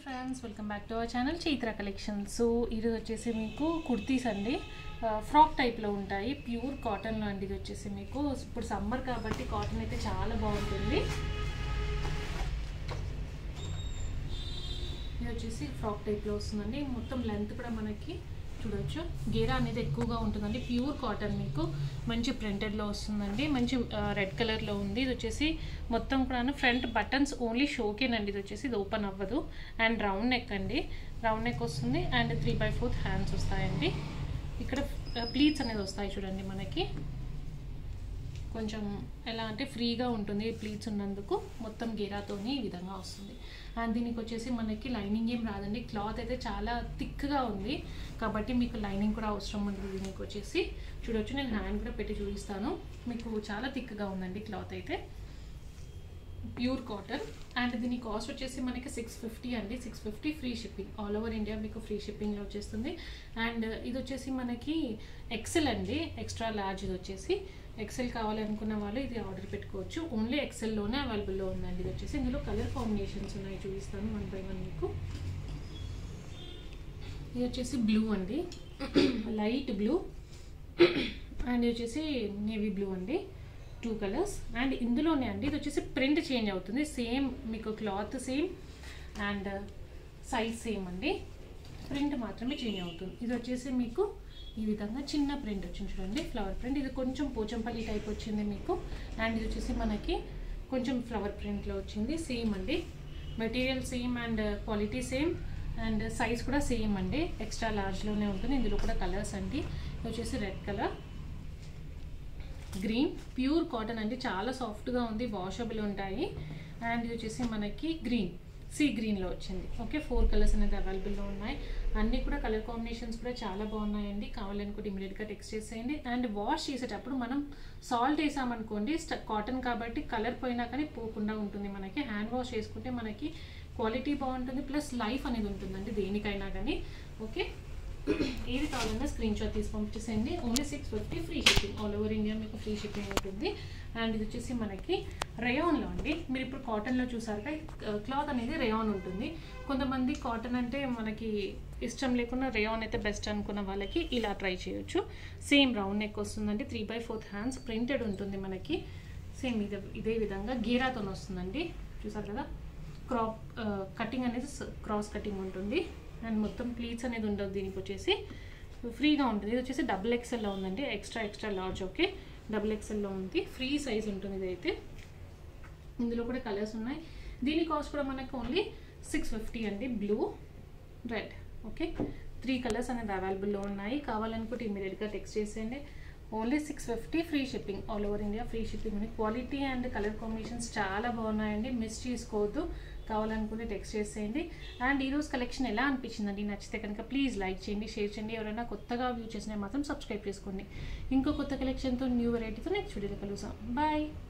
friends welcome back to our channel Chaitra collection so ఇది వచ్చేసి మీకు కుర్తీస్ అండి ఫ్రాక్ టైప్లో ఉంటాయి ప్యూర్ కాటన్లో అండి ఇది వచ్చేసి మీకు ఇప్పుడు సమ్మర్ కాబట్టి కాటన్ అయితే చాలా బాగుంటుంది ఇది వచ్చేసి ఫ్రాక్ టైప్లో వస్తుందండి మొత్తం లెంత్ కూడా మనకి చూడొచ్చు గేరా అనేది ఎక్కువగా ఉంటుందండి ప్యూర్ కాటన్ మీకు మంచి ప్రింటెడ్లో వస్తుందండి మంచి రెడ్ కలర్లో ఉంది ఇది వచ్చేసి మొత్తం కూడా ఫ్రంట్ బటన్స్ ఓన్లీ షోకేనండి ఇది వచ్చేసి ఇది ఓపెన్ అవ్వదు అండ్ రౌండ్ నెక్ అండి రౌండ్ నెక్ వస్తుంది and three by fourth hands వస్తాయండి ఇక్కడ ప్లీట్స్ అనేది వస్తాయి చూడండి మనకి కొంచెం ఎలా అంటే ఫ్రీగా ఉంటుంది ప్లీట్స్ ఉన్నందుకు మొత్తం గేరాతోని ఈ విధంగా వస్తుంది అండ్ దీనికి వచ్చేసి మనకి లైనింగ్ ఏం రాదండి క్లాత్ అయితే చాలా థిక్గా ఉంది కాబట్టి మీకు లైనింగ్ కూడా అవసరం ఉంది దీనికి వచ్చేసి చూడొచ్చు నేను హ్యాండ్ కూడా పెట్టి చూపిస్తాను మీకు చాలా థిక్గా ఉందండి క్లాత్ అయితే ప్యూర్ కాటన్ అండ్ దీని కాస్ట్ వచ్చేసి మనకి సిక్స్ ఫిఫ్టీ అండి six fifty free shipping all over India మీకు ఫ్రీ షిప్పింగ్లో వచ్చేస్తుంది అండ్ ఇది వచ్చేసి మనకి ఎక్సెల్ అండి ఎక్స్ట్రా లార్జ్ ఇది వచ్చేసి ఎక్సెల్ కావాలనుకున్న వాళ్ళు ఇది ఆర్డర్ పెట్టుకోవచ్చు ఓన్లీ ఎక్సెల్లోనే అవైలబుల్లో ఉందండి ఇది వచ్చేసి ఇందులో కలర్ కాంబినేషన్స్ ఉన్నాయి చూపిస్తాను వన్ బై వన్ మీకు ఇది వచ్చేసి బ్లూ అండి లైట్ బ్లూ అండ్ ఇది వచ్చేసి నేవీ బ్లూ అండి టూ కలర్స్ అండ్ ఇందులోనే అండి ఇది వచ్చేసి ప్రింట్ చేంజ్ అవుతుంది సేమ్ మీకు cloth same and size same అండి ప్రింట్ మాత్రమే చేంజ్ అవుతుంది ఇది వచ్చేసి మీకు ఈ విధంగా చిన్న ప్రింట్ వచ్చింది చూడండి ఫ్లవర్ ప్రింట్ ఇది కొంచెం పోచంపల్లి టైప్ వచ్చింది మీకు అండ్ ఇది వచ్చేసి మనకి కొంచెం ఫ్లవర్ ప్రింట్లో వచ్చింది సేమ్ అండి material same and quality same and size కూడా సేమ్ అండి ఎక్స్ట్రా లార్జ్లోనే ఉంటుంది ఇందులో కూడా కలర్స్ అండి ఇది వచ్చేసి red colour green pure cotton అండి చాలా సాఫ్ట్గా ఉంది వాషబుల్ ఉంటాయి అండ్ ఇది వచ్చేసి మనకి గ్రీన్ సీ గ్రీన్లో వచ్చింది ఓకే ఫోర్ కలర్స్ అనేది అవైలబుల్లో ఉన్నాయి అన్నీ కూడా కలర్ కాంబినేషన్స్ కూడా చాలా బాగున్నాయండి కావాలనుకుంటే ఇమీడియట్గా టెక్స్ట్ చేసేయండి అండ్ వాష్ చేసేటప్పుడు మనం సాల్ట్ వేసామనుకోండి కాటన్ కాబట్టి కలర్ పోయినా కానీ పోకుండా ఉంటుంది మనకి హ్యాండ్ వాష్ చేసుకుంటే మనకి క్వాలిటీ బాగుంటుంది ప్లస్ లైఫ్ అనేది ఉంటుందండి దేనికైనా కానీ ఓకే ఏది కావాలన్నా స్క్రీన్ షాట్ తీసి పంపించేసేయండి only six fifty free shipping all over India మీకు ఫ్రీ షిప్పింగ్ ఉంటుంది అండ్ ఇది వచ్చేసి మనకి రేయాన్లో అండి మీరు ఇప్పుడు కాటన్లో చూసారుగా క్లాత్ అనేది రేయాన్ ఉంటుంది కొంతమంది కాటన్ అంటే మనకి ఇష్టం లేకుండా రేయాన్ అయితే బెస్ట్ అనుకున్న వాళ్ళకి ఇలా ట్రై చేయొచ్చు సేమ్ రౌండ్ నెక్ వస్తుందండి three by fourth hands printed ఉంటుంది మనకి సేమ్ ఇదే ఇదే విధంగా గీరాతో వస్తుందండి చూసారు కదా క్రాప్ కటింగ్ అనేది క్రాస్ కటింగ్ ఉంటుంది అండ్ మొత్తం ప్లీట్స్ అనేది ఉండదు దీనికి వచ్చేసి ఫ్రీగా ఉంటుంది ఇది వచ్చేసి డబుల్ ఎక్స్ఎల్లో ఉందండి extra extra large okay double ఎక్స్ఎల్లో ఉంది ఫ్రీ సైజ్ ఉంటుంది ఇదైతే ఇందులో కూడా కలర్స్ ఉన్నాయి దీని కాస్ట్ కూడా మనకు ఓన్లీ సిక్స్ ఫిఫ్టీ అండి blue red okay three colours అనేది అవైలబుల్లో ఉన్నాయి కావాలనుకుంటే ఇమీడియట్గా టెక్స్ట్ చేసేయండి only six fifty free shipping all over India free shipping ఉంది క్వాలిటీ అండ్ కలర్ కాంబినేషన్స్ చాలా బాగున్నాయండి మిస్ చేసుకోవద్దు కావాలనుకుంటే టెక్స్ట్ చేసేయండి అండ్ ఈరోజు కలెక్షన్ ఎలా అనిపించిందండి నచ్చితే కనుక ప్లీజ్ లైక్ చేయండి షేర్ చేయండి ఎవరైనా కొత్తగా వ్యూ చేసినా మాత్రం సబ్స్క్రైబ్ చేసుకోండి ఇంకో కొత్త కలెక్షన్తో న్యూ వెరైటీతో నెక్స్ట్ వీడియోలో కలుసాం బాయ్